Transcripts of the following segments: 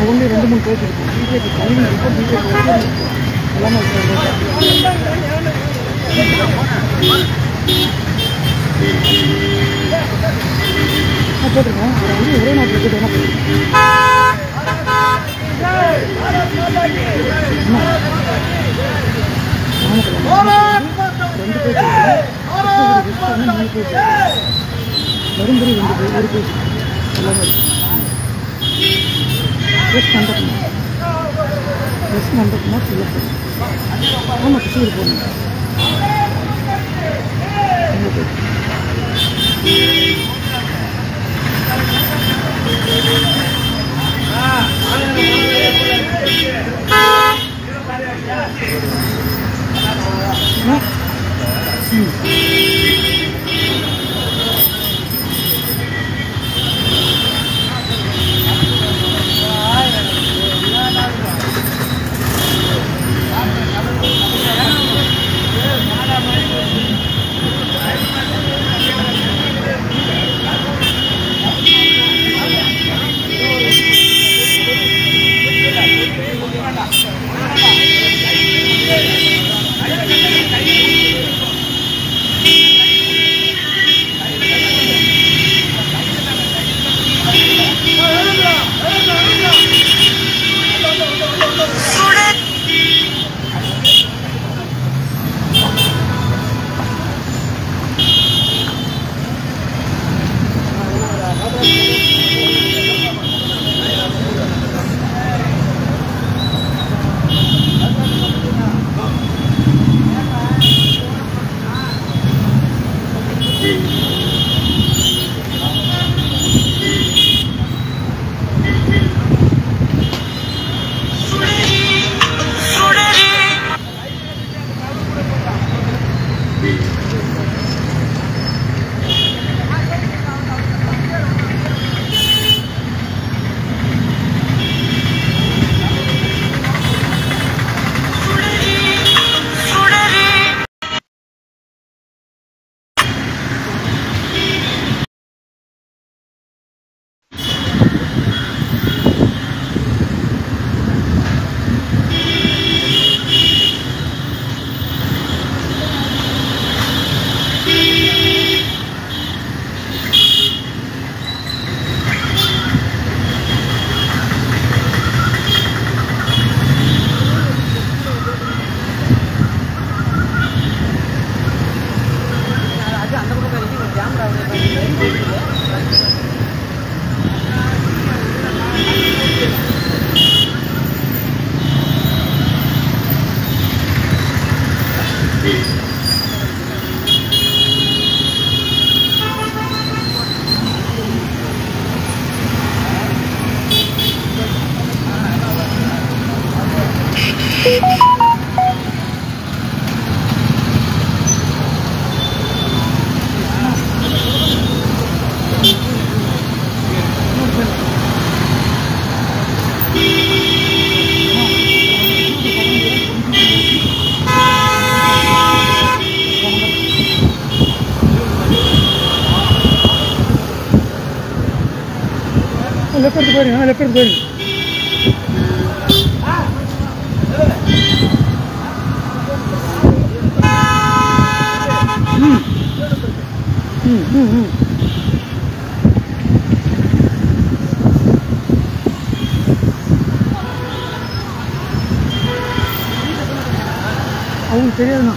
ஒன்று ரெண்டு மூணு பேஜ் இருக்கும் பிஜேபி கல்வி இருக்கும் பிஜேபி எல்லாமே இருக்கு நான் போட்டிருக்கேன் ஒரு வந்து ஒரே நாட்டில் இருக்குது வேணா ரெண்டு பேஜ் மூணு பேஜ் வரும்படி ரெண்டு பேஜ் ஒரு பேஜ் எல்லாமே இருக்கு ப்ரெஸ் கண்டக்ட்மா ப்ரெஸ் கண்டக்ட்மா சொல்ல போகணும் ஆமாம் கிருஷ்ணகிரி போகணும் எங்கே போய் லெஃப்ட் எடுத்து போயிருங்க லெஃப்ட் எடுத்து போயிருங்க ம் ம் ம் ம் அவங்களுக்கு தெரியாதுண்ணா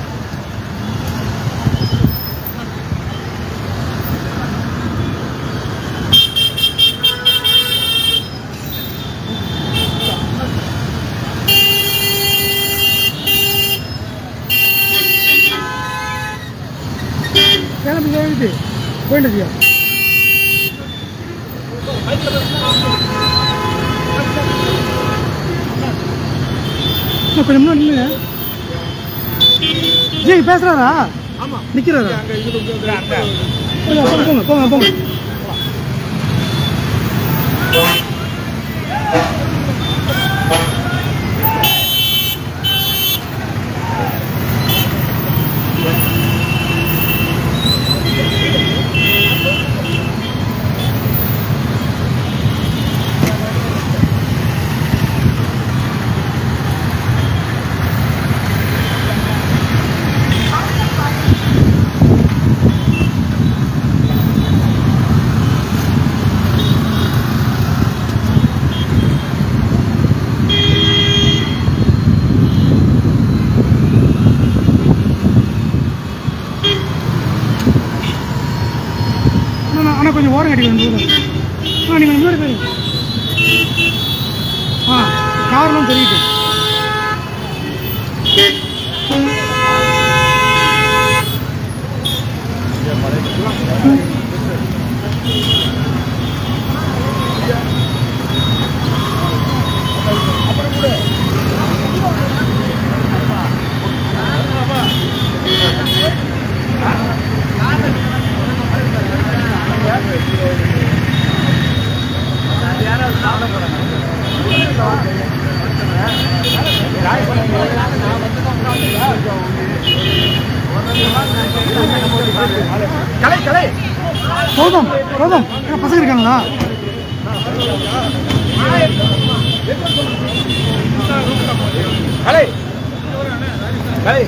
கிளம்பி கிளம்பிட்டு போயிட்டுதியா கொஞ்சம் முன்னாடி நில்லுங்க ஜெய் பேசுறாரா ஆமா நிக்கிறாரா அங்க இது அங்க போங்க போங்க போங்க போங்க கட்டி வந்து ஆ நீங்கள் முன்னாடி போயிருங்க ஆ காரணம் தெரியுது கலை கலை கௌதம் கௌதம் என்ன பசங்க இருக்காங்களா கலை கலை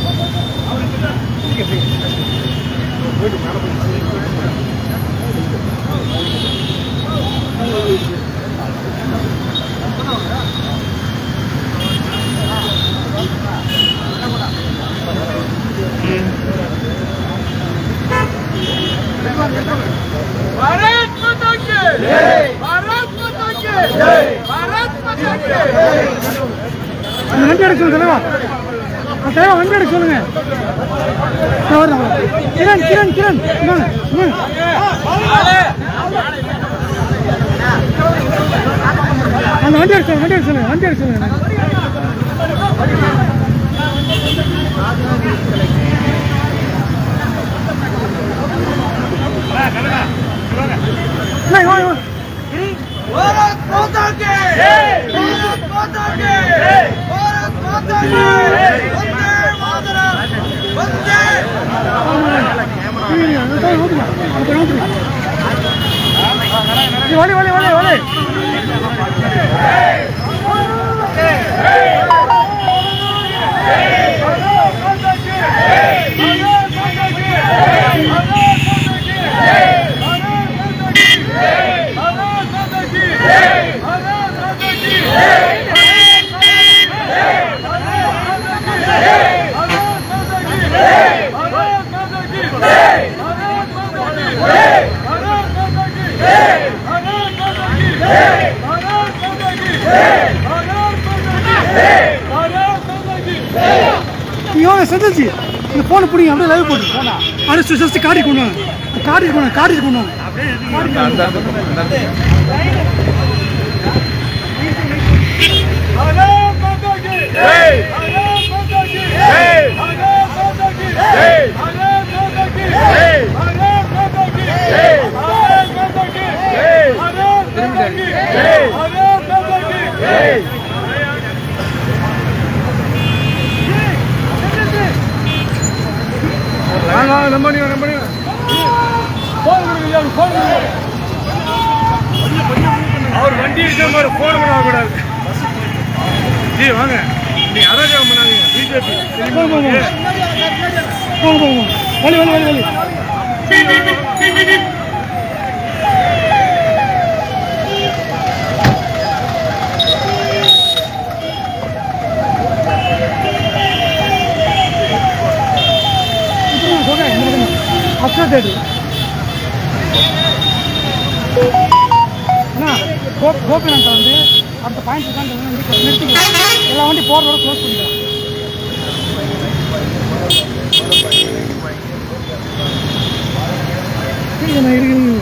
भारत माता की जय भारत माता की जय भारत माता की जय அந்த வண்டி எடுக்க சொல்லுங்க தலைவா அந்த தலைவா வண்டி எடுக்க சொல்லுங்க இதோ வருது அவரு. கிரண் கிரண் கிரண் இந்தாங்க இந்தாங்க அந்த வண்டி எடுக்க சொல்லுங்க வண்டி எடுக்க சொல்லுங்க வண்டி எடுக்க சொல்லுங்க இல்லை, வா, வா. भारत माता की जय भारत माता की जय भारत माता की जय वंदे मातरम वंदे இல்ல, இல்ல, அது தான் ஓட்டுங்க. அது தான் ஓட்டுங்க. ஏய், வாடி, வாடி, வாடி, வாடி. நீங்க வாங்க, செந்தில்ஜி. இந்த போனை பிடிங்க அப்படியே லைவ் போட்டு அடுத்து ஜஸ்ட் காடி கொண்டு வாங்க காடி கொண்டு வாங்க காடி கொண்டு வாங்க भारत माता की जय भारत माता की जय भारत माता की जय भारत माता की जय भारत माता की जय भारत माता की जय भारत माता की जय भारत माता की जय வாங்க வாங்க நம்ம பண்ணி நம்ம பண்ணி போன் கொடுங்க போன் கொடுங்க அவர் வண்டி இருக்க மாதிரி போன் கூட கூடாது ஜி வாங்க நீ அராஜகம் பண்ணாதீங்க பிஜேபி போங்க, போங்க, போங்க. போங்க, போங்க, போங்க. வலி வலி வலி வலி அப்சா தேடு அண்ணா கோ கோபிநாத் வந்து அடுத்த பாயிண்ட் தான் நிறுத்திக்கலாம் எல்லா வண்டி போகிறதோட க்ளோஸ் பண்ணிக்கலாம் இருக்குண்ணா இருக்குது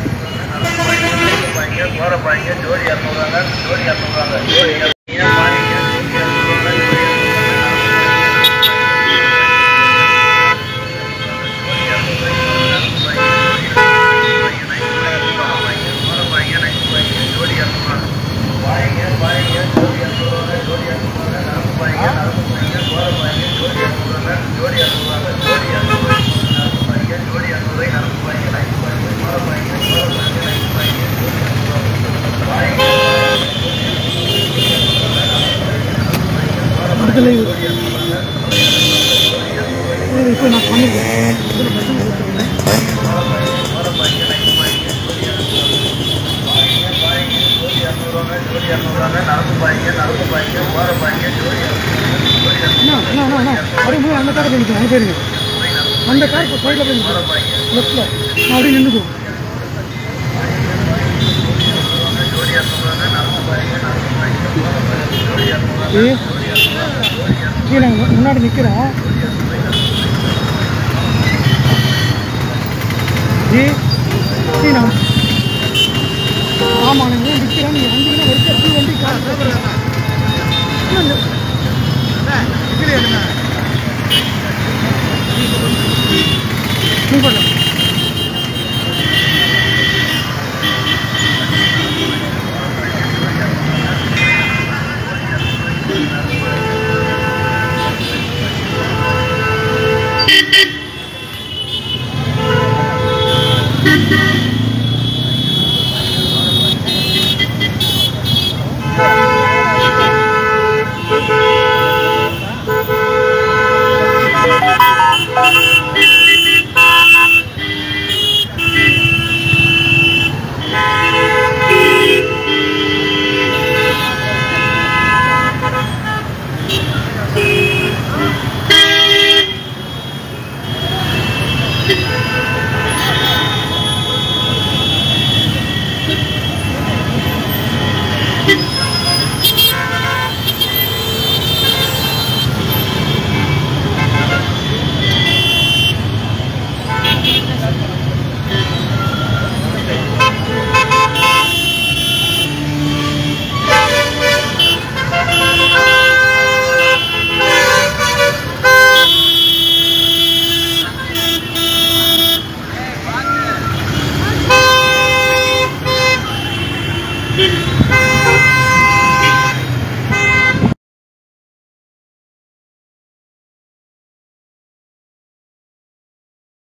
அடுத்த லைவ் இப்போ நான் பண்ணிருக்கேன் இதுல பசங்க கூப்பிட்டுருக்கேன். அண்ணா அண்ணா அண்ணா அண்ணா அப்படியே போய் அந்த காரை போய் நிற்கும் அங்கே போயிருங்க அந்த கார் இப்போ சைடில் போய் நிற்கும் லெஃப்டில் நான் அப்படியே நின்றுக்கும் ஜி ஜி நாங்கள் முன்னாடி நிற்கிறோம் ஜி ஜி நான் ஆமாம் நீங்கள் நிற்கிறோம் நீங்கள் வந்தீங்கன்னா ஒரு கட்சி வண்டி காசு